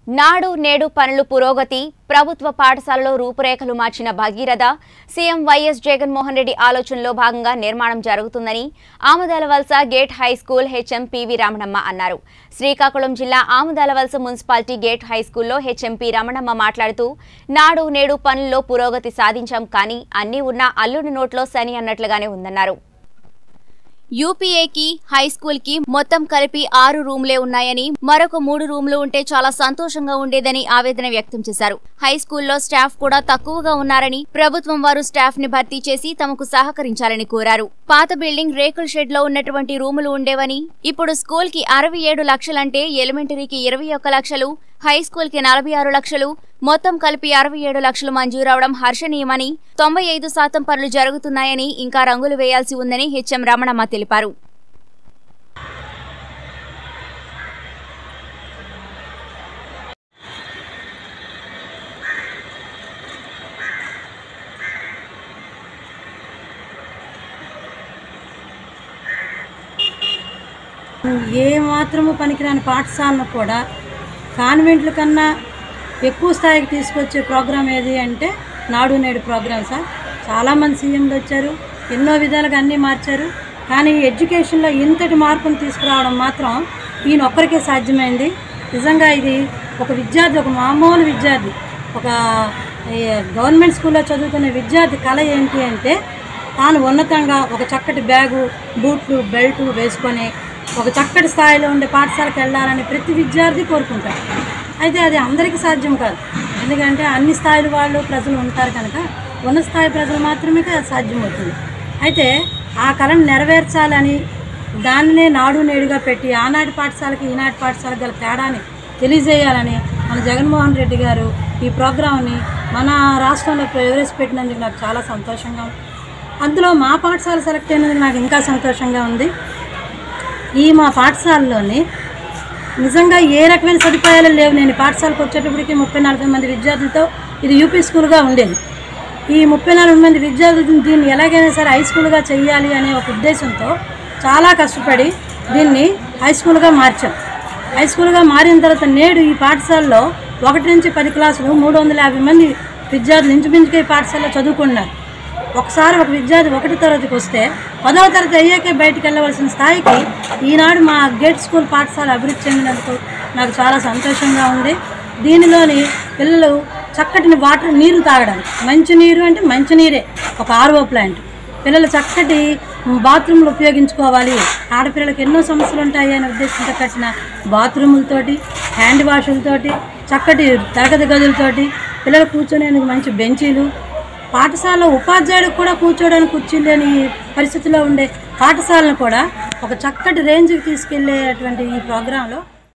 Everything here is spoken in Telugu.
నాడు నేడు పనులు పురోగతి ప్రభుత్వ పాఠశాలలో రూపురేఖలు మార్చిన భగీరథ సీఎం వైఎస్ జగన్మోహన్ రెడ్డి ఆలోచనలో భాగంగా నిర్మాణం జరుగుతుందని Amudala Valasa gate high school HM PV Ramanamma అన్నారు శ్రీకాకుళం జిల్లా Amudala Valasa municipality gate high స్కూల్లో హెచ్ఎం పి రమణమ్మ మాట్లాడుతూ నాడు నేడు పనుల్లో పురోగతి సాధించాం కానీ అన్నీ ఉన్నా అల్లుడి నోట్లో శని అన్నట్లుగానే ఉందన్నారు యూపీఏకి హై స్కూల్ కి మొత్తం కలిపి ఆరు రూమ్లే ఉన్నాయని మరొక మూడు రూమ్లు ఉంటే చాలా సంతోషంగా ఉండేదని ఆవేదన వ్యక్తం చేశారు హై స్కూల్లో స్టాఫ్ కూడా తక్కువగా ఉన్నారని ప్రభుత్వం వారు స్టాఫ్ ని భర్తీ చేసి తమకు సహకరించాలని కోరారు పాత బిల్డింగ్ రేకుల షెడ్ లో ఉన్నటువంటి రూములు ఉండేవని ఇప్పుడు స్కూల్ కి అరవై ఏడు లక్షలంటే ఎలిమెంటరీకి ఇరవై ఒక్క లక్షలు హై స్కూల్ కి నలభై ఆరు లక్షలు మొత్తం కలిపి అరవై ఏడు లక్షలు మంజూరవడం హర్షణీయమని తొంభై ఐదు శాతం పనులు జరుగుతున్నాయని ఇంకా రంగులు వేయాల్సి ఉందని హెచ్ఎం రమణమ్మ తెలిపారు ఏ మాత్రము పనికిరాని పాఠశాలను కూడా కాన్వెంట్ల కన్నా ఎక్కువ స్థాయికి తీసుకొచ్చే ప్రోగ్రాం ఏది అంటే నాడు నేడు ప్రోగ్రాం సార్ చాలామంది సీఎంలు వచ్చారు ఎన్నో విధాలుగా అన్నీ మార్చారు కానీ ఎడ్యుకేషన్లో ఇంతటి మార్పును తీసుకురావడం మాత్రం ఈయన ఒక్కరికే సాధ్యమైంది నిజంగా ఇది ఒక విద్యార్థి ఒక మామూలు విద్యార్థి ఒక ఏ, గవర్నమెంట్ స్కూల్లో చదువుకునే విద్యార్థి కళ ఏంటి అంటే తాను ఉన్నతంగా ఒక చక్కటి బ్యాగు బూట్లు బెల్ట్ వేసుకొని ఒక చక్కటి స్థాయిలో ఉండే పాఠశాలకు వెళ్ళాలని ప్రతి విద్యార్థి కోరుకుంటారు అయితే అది అందరికీ సాధ్యం కాదు ఎందుకంటే అన్ని స్థాయిల వాళ్ళు ప్రజలు ఉంటారు కనుక ఉన్న స్థాయి ప్రజలు మాత్రమే అది సాధ్యమవుతుంది అయితే ఆ కళను నెరవేర్చాలని దానినే నాడు నేడుగా పెట్టి ఆనాటి పాఠశాలకి ఈనాటి పాఠశాలకు గల తేడాని తెలియజేయాలని మన జగన్మోహన్ రెడ్డి గారు ఈ ప్రోగ్రాంని మన రాష్ట్రంలో ప్రవేశపెట్టినందుకు నాకు చాలా సంతోషంగా ఉంది అందులో మా పాఠశాల సెలెక్ట్ అయినందుకు నాకు ఇంకా సంతోషంగా ఉంది ఈ మా పాఠశాలలోని నిజంగా ఏ రకమైన సదుపాయాలు లేవు నేను ఈ పాఠశాలకు వచ్చేటప్పటికి ముప్పై నలభై మంది విద్యార్థులతో ఇది యూపీ స్కూల్గా ఉండేది ఈ ముప్పై నలభై మంది విద్యార్థులు దీన్ని ఎలాగైనా సరే హై స్కూల్గా చేయాలి అనే ఒక ఉద్దేశంతో చాలా కష్టపడి దీన్ని హై స్కూల్గా మార్చాం హై స్కూల్గా మారిన తర్వాత నేడు ఈ పాఠశాలలో ఒకటి నుంచి పది క్లాసులు మూడు వందల యాభై మంది విద్యార్థులు ఇంచుమించుగా ఈ పాఠశాలలో చదువుకున్నారు ఒకసారి ఒక విద్యార్థి ఒకటి తరగతికి వస్తే పదవ తరగతి అయ్యాకే బయటికి వెళ్ళవలసిన స్థాయికి ఈనాడు మా గేట్ స్కూల్ పాఠశాల అభివృద్ధి చెందినందుకు నాకు చాలా సంతోషంగా ఉంది దీనిలోని పిల్లలు చక్కటి వాటర్ నీరు తాగడానికి మంచి నీరు అంటే మంచి నీరే ఒక ఆర్ఓ ప్లాంట్ పిల్లలు చక్కటి బాత్రూమ్లు ఉపయోగించుకోవాలి ఆడపిల్లలకు ఎన్నో సమస్యలు ఉంటాయి అనే ఉద్దేశంతో కట్టిన బాత్రూములతోటి హ్యాండ్ వాషులతోటి చక్కటి తరగతి గదులతోటి పిల్లలు కూర్చునేందుకు మంచి బెంచీలు పాఠశాలలో ఉపాధ్యాయుడికి కూడా కూర్చోడానికి కుర్చీలు లేని పరిస్థితిలో ఉండే పాఠశాలను కూడా ఒక చక్కటి రేంజ్కి తీసుకెళ్లేటువంటి ఈ ప్రోగ్రాంలో